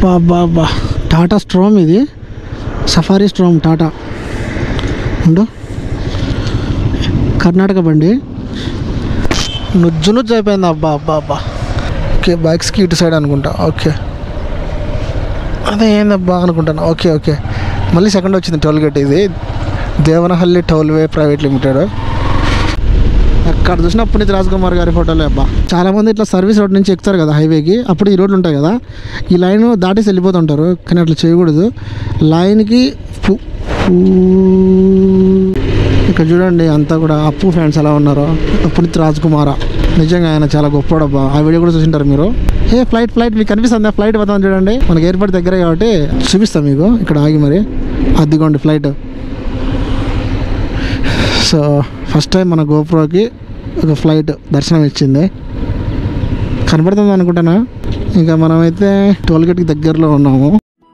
బాబా బా టాటా స్ట్రోమ్ ఇది Safari Storme Tata ఉండు కర్ణాటక బండి నుజ్జు నుజ్జు అయిపోయింది అబ్బా అబ్బా అబ్బా ఓకే బైక్స్కి ఇటు సైడ్ అనుకుంటా ఓకే అదే ఏందబ్బా అనుకుంటాను ఓకే ఓకే మళ్ళీ సెకండ్ వచ్చింది టోల్ గేట్ ఇది దేవనహల్లి టోల్వే ప్రైవేట్ లిమిటెడ్ అక్కడ చూసిన పునీత్ రాజ్ కుమార్ గారి ఫోటోలే అబ్బా చాలా మంది ఇట్లా సర్వీస్ రోడ్ నుంచి ఎక్కుతారు కదా హైవేకి అప్పుడు ఈ రోడ్లు ఉంటాయి కదా ఈ లైన్ దాటేసి వెళ్ళిపోతుంటారు కానీ అట్లా చేయకూడదు లైన్కి పు- పు- ఇక్కడ చూడండి అంతా కూడా అప్పు ఫ్యాన్స్ ఎలా ఉన్నారో పునీత్ రాజ్ కుమార్ నిజంగా ఆయన చాలా గొప్పడబ్బా ఆ వీడియో కూడా చూసింటారు మీరు ఏ ఫ్లైట్ ఫ్లైట్ మీకు కనిపిస్తుంది ఫ్లైట్ పోతాం చూడండి మనకి ఎయిర్పోర్ట్ దగ్గరే కాబట్టి చూపిస్తాం మీకు ఇక్కడ ఆగి మరి అదిగోండి ఫ్లైట్ సో ఫస్ట్ టైం మన గోప్రోకి ఒక ఫ్లైట్ దర్శనం ఇచ్చింది కనబడుతుంది అనుకుంటానా ఇంకా మనమైతే టోల్గేట్కి దగ్గరలో ఉన్నాము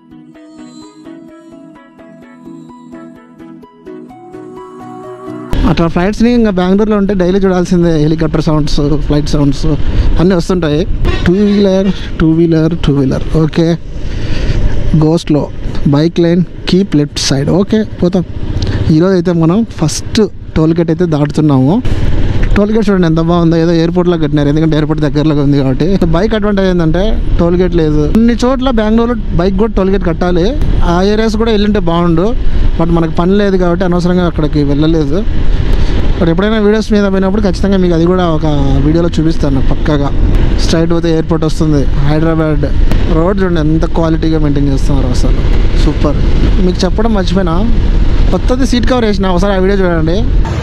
అట్లా ఫ్లైట్స్ని ఇంకా బెంగళూరులో ఉంటే డైలీ చూడాల్సిందే హెలికాప్టర్ సౌండ్స్ ఫ్లైట్ సౌండ్స్ అన్నీ వస్తుంటాయి two wheeler two wheeler two wheeler okay గోస్ట్లో bike line keep left side okay పోతాం ఈరోజు అయితే మనం ఫస్ట్ టోల్ గేట్ అయితే దాటుతున్నాము టోల్ గేట్ చూడండి ఎంత బాగుందో ఏదో ఎయిర్పోర్ట్లో కట్టినారు ఎందుకంటే ఎయిర్పోర్ట్ దగ్గరలో ఉంది కాబట్టి బైక్ అడ్వాంటేజ్ ఏంటంటే టోల్ గేట్ లేదు కొన్ని చోట్ల బెంగళూరు బైక్ కూడా టోల్ గేట్ కట్టాలి ఆ ఏరియాస్ కూడా వెళ్ళుంటే బాగుండు బట్ మనకు పని లేదు కాబట్టి అనవసరంగా అక్కడికి వెళ్ళలేదు బట్ ఎప్పుడైనా వీడియోస్ మీద పోయినప్పుడు ఖచ్చితంగా మీకు అది కూడా ఒక వీడియోలో చూపిస్తాను పక్కాగా స్ట్రైట్ పోతే ఎయిర్పోర్ట్ వస్తుంది హైదరాబాద్ రోడ్ చూడండి ఎంత క్వాలిటీగా మెయింటైన్ చేస్తున్నారు అసలు సూపర్ మీకు చెప్పడం మర్చిపోయినా కొత్తది సీట్ కవర్ వేసిన ఒకసారి ఆ వీడియో చూడండి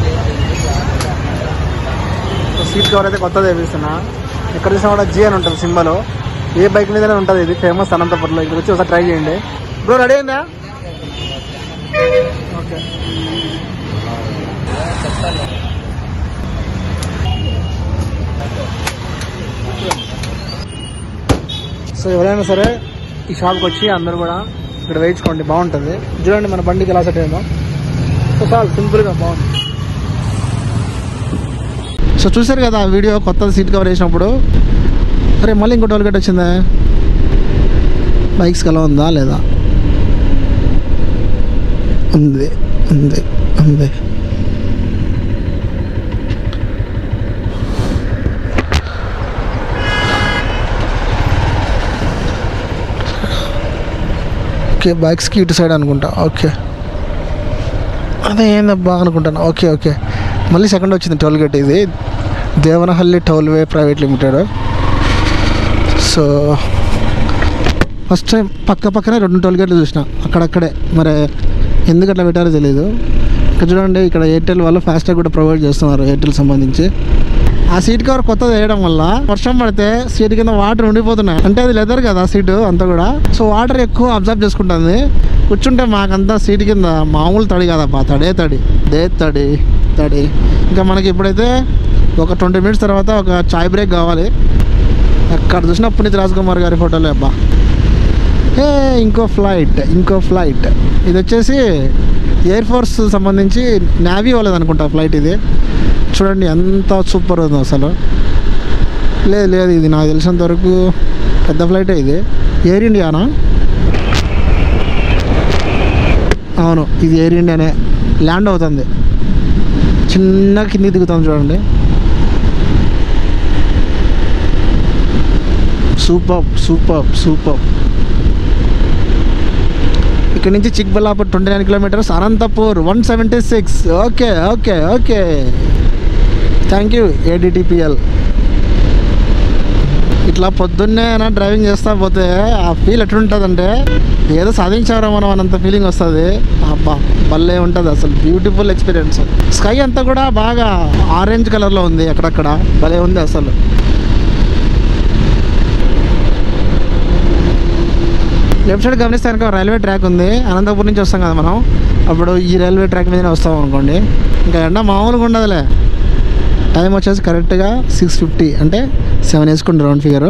సీట్ కవర్ అయితే కొత్తది వేపిస్తున్నా ఇక్కడ చూసినా కూడా జీ అని ఉంటుంది సింబల్ ఏ బైక్ మీదనే ఉంటుంది ఇది ఫేమస్ అనంతపురంలో ఇక్కడ వచ్చి ఒకసారి ట్రై చేయండి బ్రో రెడీ అయిందా ఓకే సో ఎవరైనా సరే ఈ షాప్కి వచ్చి అందరూ కూడా ఇక్కడ వేయించుకోండి బాగుంటుంది చూడండి మన బండికి ఎలా సెట్ అయిందో సో చాలు సింపుల్గా బాగుంది సో చూసారు కదా ఆ వీడియో కొత్త సీట్ కవర్ వేసినప్పుడు అరే మళ్ళీ ఇంకో టోల్ గేట్ వచ్చిందా బైక్స్కి ఎలా ఉందా లేదా ఉంది ఉంది ఉంది ఓకే బైక్స్కి ఇటు సైడ్ అనుకుంటా ఓకే అదే ఏందబ్బా అనుకుంటాను ఓకే ఓకే మళ్ళీ సెకండ్ వచ్చింది టోల్ గేట్ ఇది Devanahalli tollway private limited so first time పక్క పక్కనే రెండు టోల్ గేట్లు చూసిన అక్కడక్కడే మరి ఎందుకు అట్లా పెట్టారో తెలియదు ఇక్కడ చూడండి ఇక్కడ ఎయిర్టెల్ వాళ్ళు ఫాస్టాగ్ కూడా ప్రొవైడ్ చేస్తున్నారు ఎయిర్టెల్ సంబంధించి ఆ సీట్ కవర్ కొత్తది వేయడం వల్ల వర్షం పడితే సీట్ కింద వాటర్ ఉండిపోతున్నాయి అంటే అది లెదర్ కదా సీటు అంతా కూడా సో వాటర్ ఎక్కువ అబ్జర్వ్ చేసుకుంటుంది కూర్చుంటే మాకంతా సీట్ కింద మామూలు తడి కదబ్బా తడే తడి దే తడి తడి ఇంకా మనకి ఇప్పుడైతే ఒక ట్వంటీ మినిట్స్ తర్వాత ఒక చాయ్ బ్రేక్ కావాలి అక్కడ చూసిన పునీత్ రాజ్ కుమార్ గారి ఫోటోలే అబ్బా ఏ ఇంకో ఫ్లైట్ ఇంకో ఫ్లైట్ ఇది వచ్చేసి ఎయిర్ ఫోర్స్ సంబంధించి నావీ వాళ్ళది అనుకుంటా ఫ్లైట్ ఇది చూడండి ఎంత సూపర్ ఉందో అసలు లేదు లేదు ఇది నాకు తెలిసినంత వరకు పెద్ద ఫ్లైటే ఇది ఎయిర్ ఇండియానా అవును ఇది ఎయిర్ ఇండియానే ల్యాండ్ అవుతుంది చిన్న కిందికి దిగుతుంది చూడండి సూపర్ సూపర్ సూపర్ ఇక్కడ నుంచి Chikballapur twenty nine kilometres Anantapur one seventy six okay okay okay thank you ADTPL ఇట్లా పొద్దున్నే నా డ్రైవింగ్ చేస్తా పోతే ఆ ఫీల్ ఎట్లుంటుందంటే ఏదో సాధించారా మనం అనంత ఫీలింగ్ వస్తుంది అబ్బా భలే ఉంటుంది అసలు బ్యూటిఫుల్ ఎక్స్పీరియన్స్ స్కై అంతా కూడా బాగా ఆరెంజ్ కలర్లో ఉంది అక్కడక్కడ భలే ఉంది అసలు లెఫ్ట్ సైడ్ గమనిస్తే కనుక రైల్వే ట్రాక్ ఉంది అనంతపురం నుంచి వస్తాం కదా మనం అప్పుడు ఈ రైల్వే ట్రాక్ మీదనే వస్తాం అనుకోండి ఇంకా ఎండ మామూలుగా ఉండదులే టైం వచ్చేసి కరెక్ట్గా సిక్స్ ఫిఫ్టీ అంటే సెవెన్ వేసుకోండి రౌండ్ ఫిగర్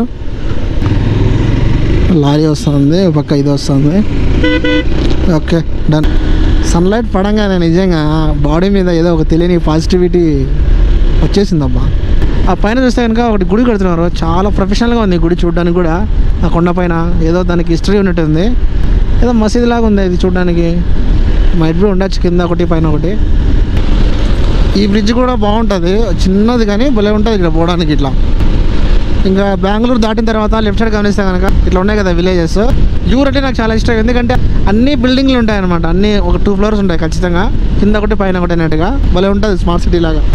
లారీ వస్తుంది ఒక పక్క ఇది వస్తుంది ఓకే డన్ సన్లైట్ పడంగానే నిజంగా బాడీ మీద ఏదో ఒక తెలియని పాజిటివిటీ వచ్చేసిందబ్బా ఆ పైన చూస్తే కనుక ఒకటి గుడి కడుతున్నారు చాలా ప్రొఫెషనల్గా ఉంది ఈ గుడి చూడడానికి కూడా ఆ కొండపైన ఏదో దానికి హిస్టరీ ఉన్నట్టుంది ఏదో మసీద్ లాగా ఉంది ఇది చూడడానికి మైట్ బి ఉండొచ్చు కింద ఒకటి పైన ఒకటి ఈ బ్రిడ్జ్ కూడా బాగుంటుంది చిన్నది కానీ భలే ఉంటుంది ఇక్కడ పోవడానికి ఇట్లా ఇంకా బెంగళూరు దాటిన తర్వాత లెఫ్ట్ సైడ్ గమనిస్తే కనుక ఇట్లా ఉన్నాయి కదా విలేజెస్ యూర్ అంటే నాకు చాలా ఇష్టం ఎందుకంటే అన్ని బిల్డింగ్లు ఉంటాయి అనమాట అన్ని ఒక టూ ఫ్లోర్స్ ఉంటాయి ఖచ్చితంగా కింద ఒకటి పైన ఒకటి అన్నట్టుగా భలే ఉంటుంది స్మార్ట్ సిటీ లాగా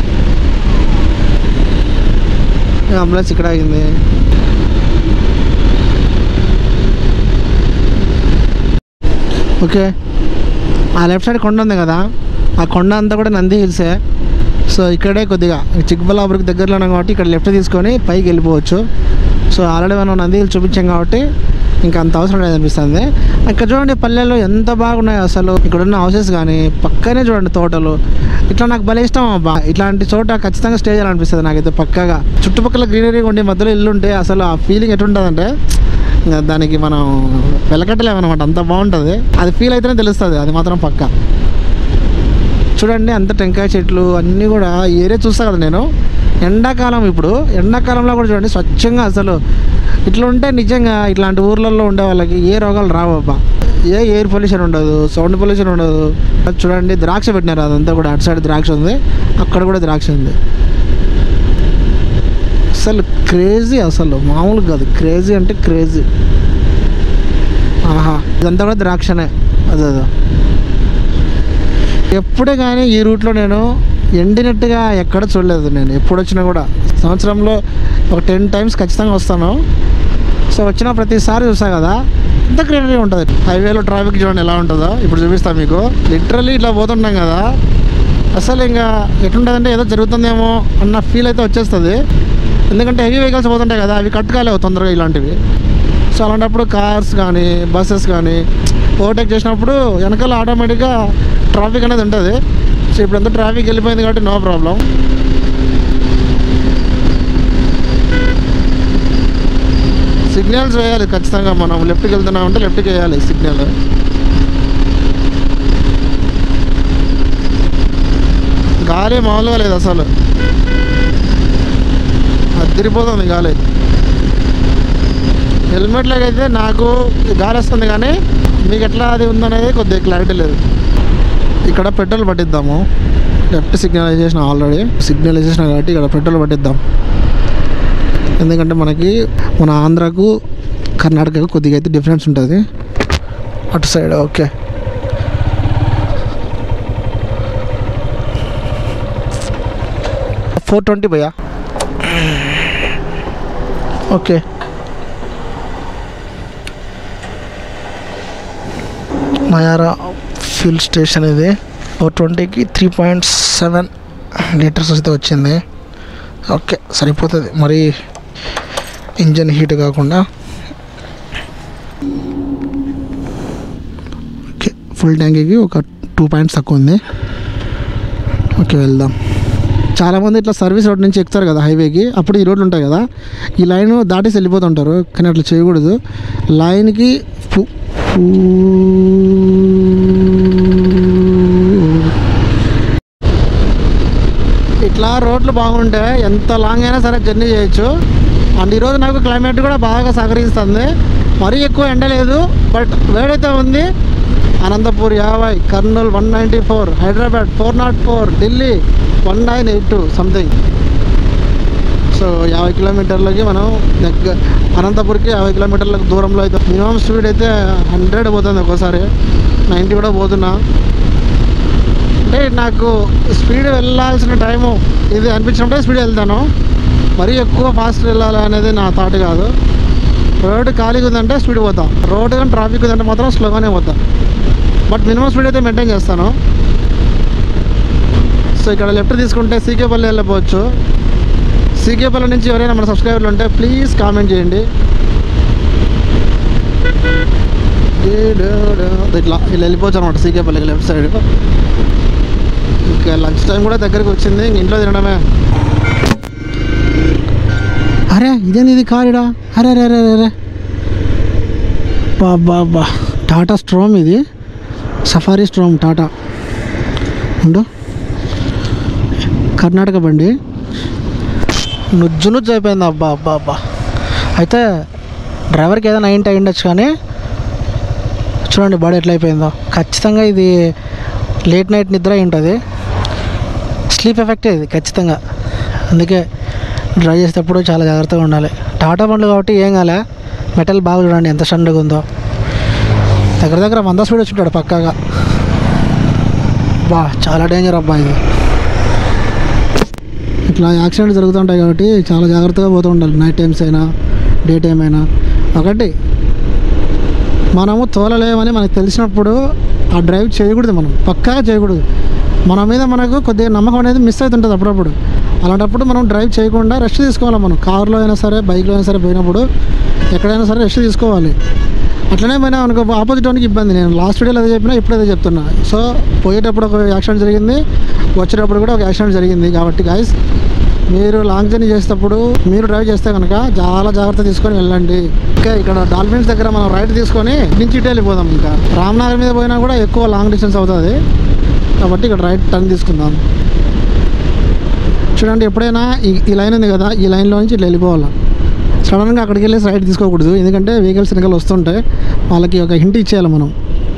అంబులెన్స్ ఇక్కడ ఆగింది ఓకే ఆ లెఫ్ట్ సైడ్ కొండ ఉంది కదా ఆ కొండ అంతా కూడా నంది హిల్సే సో ఇక్కడే కొద్దిగా చిక్కబల్లాపురికి దగ్గరలో ఉన్నాం కాబట్టి ఇక్కడ లెఫ్ట్ తీసుకొని పైకి వెళ్ళిపోవచ్చు సో ఆల్రెడీ మనం నంది హిల్స్ చూపించాం కాబట్టి ఇంకా అంత అవసరం లేదనిపిస్తుంది ఇక్కడ చూడండి పల్లెల్లో ఎంత బాగున్నాయి అసలు ఇక్కడ ఉన్న హౌసెస్ కానీ పక్కనే చూడండి తోటలు ఇట్లా నాకు భలే ఇష్టం అబ్బా ఇట్లాంటి చోట ఖచ్చితంగా స్టే చేయాలనిపిస్తుంది నాకైతే పక్కగా చుట్టుపక్కల గ్రీనరీ ఉండి మధ్యలో ఇల్లు ఉంటే అసలు ఆ ఫీలింగ్ ఎటుంటుందంటే ఇంకా దానికి మనం వెలకట్టలేమన్నమాట అంత బాగుంటుంది అది ఫీల్ అయితేనే తెలుస్తుంది అది మాత్రం పక్క చూడండి అంత టెంకాయ చెట్లు అన్నీ కూడా ఈ ఏరియా చూస్తా కదా నేను ఎండాకాలం ఇప్పుడు ఎండాకాలంలో కూడా చూడండి స్వచ్ఛంగా అసలు ఇట్లా ఉంటే నిజంగా ఇట్లాంటి ఊర్లలో ఉండే వాళ్ళకి ఏ రోగాలు రావు అబ్బా ఏ ఎయిర్ పొల్యూషన్ ఉండదు సౌండ్ పొల్యూషన్ ఉండదు అది చూడండి ద్రాక్ష పెట్టినారు అదంతా కూడా అటు సైడ్ ద్రాక్ష ఉంది అక్కడ కూడా ద్రాక్ష ఉంది అసలు క్రేజీ అసలు మామూలు కాదు క్రేజీ అంటే క్రేజీ ఆహా ఇదంతా కూడా ద్రాక్షనే అదే అదే ఎప్పుడే కానీ ఈ రూట్లో నేను ఎండినట్టుగా ఎక్కడ చూడలేదు నేను ఎప్పుడు వచ్చినా కూడా సంవత్సరంలో ఒక టెన్ టైమ్స్ ఖచ్చితంగా వస్తాను సో వచ్చిన ప్రతిసారి చూసా కదా ఇంత గ్రీనరీ ఉంటుంది హైవేలో ట్రాఫిక్ చూడండి ఎలా ఉంటుందో ఇప్పుడు చూపిస్తాను మీకు లిటరల్లీ ఇట్లా పోతుంటాం కదా అసలు ఇంకా ఎట్లుంటుందంటే ఏదో జరుగుతుందేమో అన్న ఫీల్ అయితే వచ్చేస్తుంది ఎందుకంటే హెవీ వెహికల్స్ పోతుంటాయి కదా అవి కట్ కాలేవు తొందరగా ఇలాంటివి సో అలాంటప్పుడు కార్స్ కానీ బస్సెస్ కానీ ఓవర్టేక్ చేసినప్పుడు వెనకాల ఆటోమేటిక్గా ట్రాఫిక్ అనేది ఉంటుంది సో ఇప్పుడు అంతా ట్రాఫిక్ వెళ్ళిపోయింది కాబట్టి నో ప్రాబ్లం సిగ్నల్స్ వేయాలి ఖచ్చితంగా మనం లెఫ్ట్కి వెళ్తున్నామంటే లెఫ్ట్కి వేయాలి సిగ్నల్ గాలి మామూలుగా లేదు అసలు అదిరిపోతుంది గాలి హెల్మెట్లోకి అయితే నాకు గాలి వస్తుంది కానీ మీకు ఎట్లా అది ఉందనేది కొద్దిగా క్లారిటీ లేదు ఇక్కడ పెట్రోల్ పట్టిద్దాము లెఫ్ట్ సిగ్నలైజేషన్ ఆల్రెడీ సిగ్నలైజేషన్ కాబట్టి ఇక్కడ పెట్రోల్ పట్టిద్దాం ఎందుకంటే మనకి మన ఆంధ్రాకు కర్ణాటకకు కొద్దిగా అయితే డిఫరెన్స్ ఉంటుంది అటు సైడ్ ఓకే ఫోర్ ట్వంటీ భయ్యా ఓకే నయారా ఫ్యూల్ స్టేషన్ ఇది ఫోర్ ట్వంటీకి త్రీ పాయింట్ సెవెన్ లీటర్స్ అయితే వచ్చింది ఓకే సరిపోతుంది మరి ఇంజన్ హీట్ కాకుండా ఓకే ఫుల్ ట్యాంకీకి ఒక టూ పాయింట్స్ తక్కువ ఉంది ఓకే వెళ్దాం చాలామంది ఇట్లా సర్వీస్ రోడ్ నుంచి ఎక్కుతారు కదా హైవేకి అప్పుడు ఈ రోడ్లు ఉంటాయి కదా ఈ లైన్ దాటేసి వెళ్ళిపోతుంటారు కానీ అట్లా చేయకూడదు లైన్కి పు- ఇట్లా రోడ్లు బాగుంటే ఎంత లాంగ్ అయినా సరే జర్నీ చేయొచ్చు అండ్ ఈరోజు నాకు క్లైమేట్ కూడా బాగా సహకరిస్తుంది మరీ ఎక్కువ ఎండ లేదు బట్ వేడైతే ఉంది అనంతపూర్ యాభై Kurnool one ninety four Hyderabad four not four Delhi one nine eight two something so యాభై కిలోమీటర్లకి మనం దగ్గర అనంతపూర్కి యాభై కిలోమీటర్లకు దూరంలో అయితే మినిమం స్పీడ్ అయితే హండ్రెడ్ పోతుంది ఒక్కోసారి నైంటీ కూడా పోతున్నా అంటే నాకు స్పీడ్ వెళ్ళాల్సిన టైము ఇది అనిపించినప్పుడే స్పీడ్ వెళ్తాను మరీ ఎక్కువ ఫాస్ట్ వెళ్ళాలి అనేది నా థాట్ కాదు రోడ్డు ఖాళీగా ఉందంటే స్పీడ్ పోతా రోడ్డు కానీ ట్రాఫిక్ ఉందంటే మాత్రం స్లోగానే పోతా బట్ మినిమం స్పీడ్ అయితే మెయింటైన్ చేస్తాను సో ఇక్కడ లెఫ్ట్ తీసుకుంటే సీకేపల్లి వెళ్ళిపోవచ్చు సీకేపల్లి నుంచి ఎవరైనా మన సబ్స్క్రైబర్లు ఉంటే ప్లీజ్ కామెంట్ చేయండి ఇట్లా ఇలా వెళ్ళిపోవచ్చు అనమాట సీకేపల్లికి లెఫ్ట్ సైడ్ ఇంకా లంచ్ టైం కూడా దగ్గరికి వచ్చింది ఇంక ఇంట్లో తినడమే అరే ఇదేంది ఇది కారిడా అరే అరే అరే అరే, అరే బా బా బా టాటా స్ట్రోమ్ ఇది సఫారీ స్ట్రోమ్ టాటా ఉండు కర్ణాటక బండి నుజ్జు నుజ్జు అయిపోయింది అబ్బా అబ్బా అబ్బా అయితే డ్రైవర్కి ఏదైనా అయింటే అయి ఉండొచ్చు కానీ చూడండి బాడీ ఎట్లా అయిపోయిందో ఖచ్చితంగా ఇది లేట్ నైట్ నిద్ర అయి ఉంటుంది స్లీప్ ఎఫెక్టే ఇది ఖచ్చితంగా అందుకే డ్రైవ్ చేసేటప్పుడు చాలా జాగ్రత్తగా ఉండాలి టాటా బండ్లు కాబట్టి ఏం కాలే మెటల్ బాగా చూడండి ఎంత స్టండ్గా ఉందో దగ్గర దగ్గర వంద స్పీడ్ వచ్చి పక్కాగా బా చాలా డేంజర్ అబ్బా ఇది ఇట్లా యాక్సిడెంట్ జరుగుతుంటాయి కాబట్టి చాలా జాగ్రత్తగా పోతూ ఉండాలి నైట్ టైమ్స్ అయినా డే టైం అయినా ఒకటి మనము తోలలేమని మనకు తెలిసినప్పుడు ఆ డ్రైవ్ చేయకూడదు మనం పక్కాగా చేయకూడదు మన మీద మనకు కొద్దిగా నమ్మకం అనేది మిస్ అవుతుంటుంది అప్పుడప్పుడు అలాంటప్పుడు మనం డ్రైవ్ చేయకుండా రెస్ట్ తీసుకోవాలి మనం కార్లో అయినా సరే బైక్లో అయినా సరే పోయినప్పుడు ఎక్కడైనా సరే రెస్ట్ తీసుకోవాలి అట్లనే పోయినా అనుకో ఆపోజిట్ వానికి ఇబ్బంది నేను లాస్ట్ వీడియోలో అదే చెప్పినా ఇప్పుడు అదే చెప్తున్నా సో పోయేటప్పుడు ఒక యాక్సిడెంట్ జరిగింది వచ్చేటప్పుడు కూడా ఒక యాక్సిడెంట్ జరిగింది కాబట్టి గాయస్ మీరు లాంగ్ జర్నీ చేసేటప్పుడు మీరు డ్రైవ్ చేస్తే కనుక చాలా జాగ్రత్త తీసుకొని వెళ్ళండి ఓకే ఇక్కడ డాల్ఫిన్స్ దగ్గర మనం రైట్ తీసుకొని నుంచి ఇటు వెళ్ళిపోదాం ఇంకా రామ్నగర్ మీద పోయినా కూడా ఎక్కువ లాంగ్ డిస్టెన్స్ అవుతుంది కాబట్టి ఇక్కడ రైట్ టర్న్ తీసుకుందాం చూడండి ఎప్పుడైనా ఈ ఈ లైన్ ఉంది కదా ఈ లైన్లో నుంచి ఇట్లా వెళ్ళిపోవాలి సడన్గా అక్కడికి వెళ్ళేసి రైట్ తీసుకోకూడదు ఎందుకంటే వెహికల్స్ వెనకాల వస్తుంటాయి వాళ్ళకి ఒక హింట్ ఇచ్చేయాలి మనం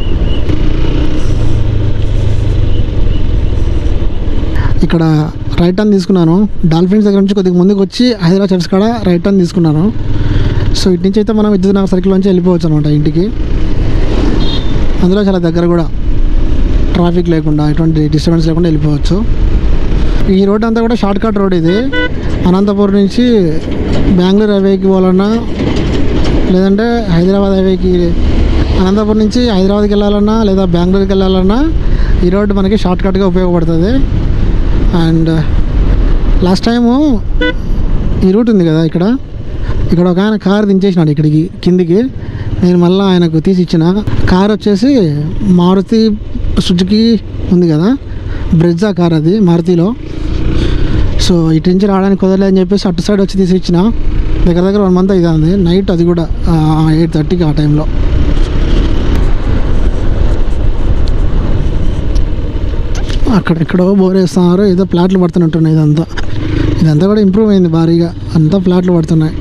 ఇక్కడ రైట్ టర్న్ తీసుకున్నాను డాల్ఫిన్స్ దగ్గర నుంచి కొద్దిగా ముందుకు వచ్చి హైదరాబాద్ చర్చ్ కాడ రైట్ టర్న్ తీసుకున్నాను సో ఇటు నుంచి అయితే మనం విద్యుత్ నగర్ సర్కిల్ నుంచి వెళ్ళిపోవచ్చు అనమాట ఇంటికి అందులో చాలా దగ్గర కూడా ట్రాఫిక్ లేకుండా ఎటువంటి డిస్టర్బెన్స్ లేకుండా వెళ్ళిపోవచ్చు ఈ రోడ్ అంతా కూడా షార్ట్ కట్ రోడ్ ఇది అనంతపురం నుంచి బెంగళూరు హైవేకి పోవాలన్నా లేదంటే హైదరాబాద్ హైవేకి అనంతపురం నుంచి హైదరాబాద్కి వెళ్ళాలన్నా లేదా బెంగళూరుకి వెళ్ళాలన్నా ఈ రోడ్డు మనకి షార్ట్ కట్గా ఉపయోగపడుతుంది అండ్ లాస్ట్ టైము ఈ రూట్ ఉంది కదా ఇక్కడ ఇక్కడ ఒక ఆయన కార్ దించేసినాడు ఇక్కడికి కిందికి నేను మళ్ళీ ఆయనకు తీసి ఇచ్చిన కార్ వచ్చేసి మారుతి సుజుకి ఉంది కదా బ్రెజ్జా కార్ అది మారుతిలో సో ఇటు నుంచి రావడానికి కుదరలేదు అని చెప్పేసి అటు సైడ్ వచ్చి తీసి ఇచ్చిన దగ్గర దగ్గర వన్ మంత్ అవుతుంది నైట్ అది కూడా ఎయిట్ థర్టీకి ఆ టైంలో అక్కడెక్కడో బోర్ వేస్తున్నారు ఏదో ప్లాట్లు పడుతున్నట్టున్నాయి ఇదంతా ఇదంతా కూడా ఇంప్రూవ్ అయింది భారీగా అంతా ఫ్లాట్లు పడుతున్నాయి